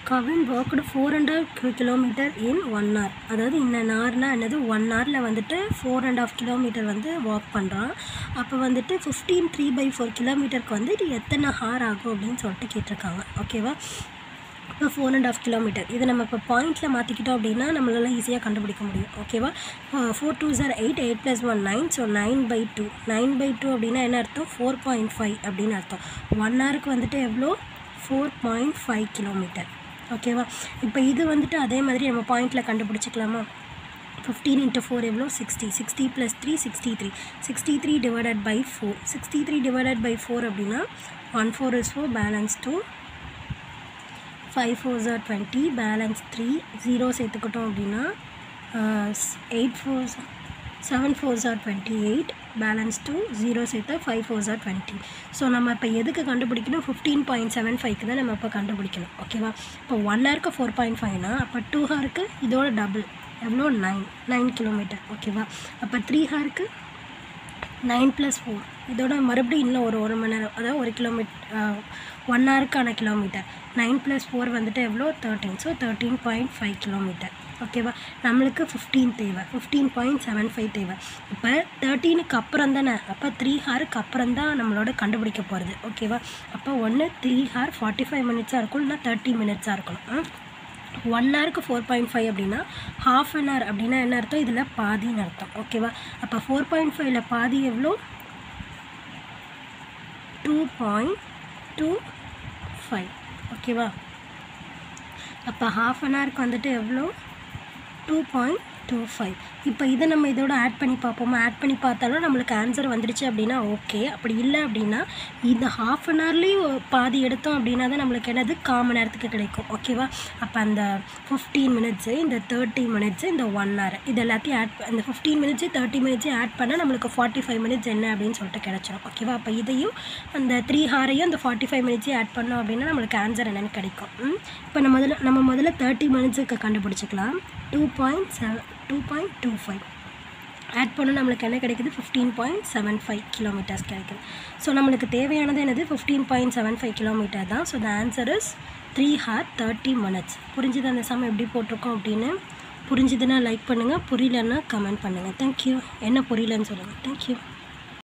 Kavin walked four hundred kilometre in one hour அதாவது இந்த ஹார்னா என்னது ஒன் ஹவரில் வந்துட்டு ஃபோர் அண்ட் ஆஃப் கிலோமீட்டர் வந்து வாக் பண்ணுறான் அப்போ வந்துட்டு ஃபிஃப்டீன் த்ரீ பை ஃபோர் கிலோமீட்டருக்கு வந்து இது எத்தனை ஹார் ஆகும் அப்படின்னு சொல்லிட்டு கேட்டிருக்காங்க ஓகேவா இப்போ ஃபோர் அண்ட் ஆஃப் கிலோமீட்டர் இதை நம்ம இப்போ பாயிண்ட்டில் மாற்றிக்கிட்டோம் அப்படின்னா நம்மளால ஈஸியாக கண்டுபிடிக்க முடியும் ஓகேவா four two sir eight eight plus one nine so nine by two nine by two அப்படின்னா என்ன அர்த்தம் ஃபோர் பாயிண்ட் ஃபைவ் அப்படின்னு அர்த்தம் ஒன் ஹவருக்கு வந்துட்டு எவ்வளோ ஃபோர் பாயிண்ட் ஃபைவ் கிலோமீட்டர் ஓகேவா இப்போ இது வந்துட்டு அதே மாதிரி நம்ம பாயிண்டில் கண்டுபிடிச்சிக்கலாமா ஃபிஃப்டீன் இன்ட்டு ஃபோர் எவ்வளோ sixty sixty plus three sixty three sixty three divided by four sixty three divided by four அப்படின்னா one four is four balance two five four jar twenty balance three zero சேர்த்துக்கிட்டோம் அப்படின்னா eight four seven four jar twenty eight balance two zero சேர்த்தா five four jar twenty so நம்ம இப்போ எதுக்கு கண்டுபிடிக்கணும் fifteen point seven ஃபைவ்க்கு தான் நம்ம இப்போ கண்டுபிடிக்கணும் ஓகேவா இப்போ ஒன் ஹவருக்கு ஃபோர் பாயிண்ட் ஃபைவ்னா அப்போ டூ ஹவருக்கு இதோட டபுள் எவ்வளோ நைன் நைன் கிலோமீட்டர் ஓகேவா அப்போ த்ரீ ஹவருக்கு நைன் ப்ளஸ் ஃபோர் இதோட மறுபடியும் இன்னும் ஒரு ஒரு மணி நேரம் அதாவது ஒரு கிலோமீட்டர் ஒன் ஹவருக்கான கிலோமீட்டர் நைன் ப்ளஸ் ஃபோர் வந்துட்டு எவ்வளோ thirteen so thirteen point five kilometre ஓகேவா நம்மளுக்கு ஃபிஃப்டீன் தேவை ஃபிஃப்டீன் பாயிண்ட் செவன் ஃபைவ் தேவை இப்போ தேர்ட்டீனுக்கு அப்புறம் தானே அப்போ த்ரீ ஹாருக்கு அப்புறம் தான் நம்மளோட கண்டுபிடிக்க போகிறது ஓகேவா அப்போ ஒன்று த்ரீ ஹார் ஃபார்ட்டி ஃபைவ் மினிட்ஸாக இருக்கும் இல்லைனா தேர்ட்டி மினிட்ஸாக இருக்கணும் ஒன் ஹவருக்கு ஃபோர் பாயிண்ட் ஃபைவ் அப்படின்னா ஹாஃப் அன் ஹவர் அப்படின்னா என்ன அர்த்தம் இதில் பாதின்னு அர்த்தம் ஓகேவா அப்போ ஃபோர் பாயிண்ட் ஃபைவ்ல பாதி எவ்வளோ டூ பாயிண்ட் டூ ஃபைவ் ஓகேவா அப்போ ஹாஃப் அன் ஹவருக்கு வந்துட்டு எவ்வளோ டூ பாயிண்ட் டூ ஃபைவ் இப்போ இதை நம்ம இதோட ஆட் பண்ணி பார்ப்போமா ஆட் பண்ணி பார்த்தாலும் நம்மளுக்கு ஆன்சர் வந்துடுச்சு அப்படின்னா ஓகே அப்படி இல்லை அப்படின்னா இந்த ஹாஃப் அன் ஹவர்லேயும் பாதி எடுத்தோம் அப்படின்னா தான் நம்மளுக்கு என்னது காமன் நேரத்துக்கு கிடைக்கும் ஓகேவா அப்போ அந்த ஃபிஃப்டீன் மினிட்ஸு இந்த தேர்ட்டி மினிட்ஸு இந்த ஒன் ஹவர் இது எல்லாத்தையும் ஆட் இந்த ஃபிஃப்டீன் மினிட்ஸு தேர்ட்டி மினிட்ஸையும் ஆட் பண்ணால் நம்மளுக்கு ஃபார்ட்டி ஃபைவ் மினிட்ஸ் என்ன அப்படின்னு சொல்லிட்டு கிடச்சிரும் ஓகேவா அப்போ இதையும் அந்த த்ரீ ஹாரையும் அந்த ஃபார்ட்டி ஃபைவ் மினிட்ஸையும் ஆட் பண்ணோம் அப்படின்னா நம்மளுக்கு ஆன்சர் என்னென்னு கிடைக்கும் ம்? இப்போ நம்ம முதல்ல நம்ம முதல்ல தேர்ட்டி மினிட்ஸுக்கு கண்டுபிடிச்சிக்கலாம் two point seven two point two five add பண்ண நம்மளுக்கு என்ன கிடைக்குது fifteen point seven five kilometres கிடைக்குது ஸோ நம்மளுக்கு தேவையானது என்னது fifteen point seven five kilometre தான் so the answer is three hour thirty minutes புரிஞ்சுது அந்த சம் எப்படி போட்டிருக்கோம் அப்படின்னு புரிஞ்சுதுன்னா லைக் பண்ணுங்கள் புரியலன்னா கமெண்ட் பண்ணுங்கள் தேங்க்யூ என்ன புரியலன்னு சொல்லுங்கள் தேங்க்யூ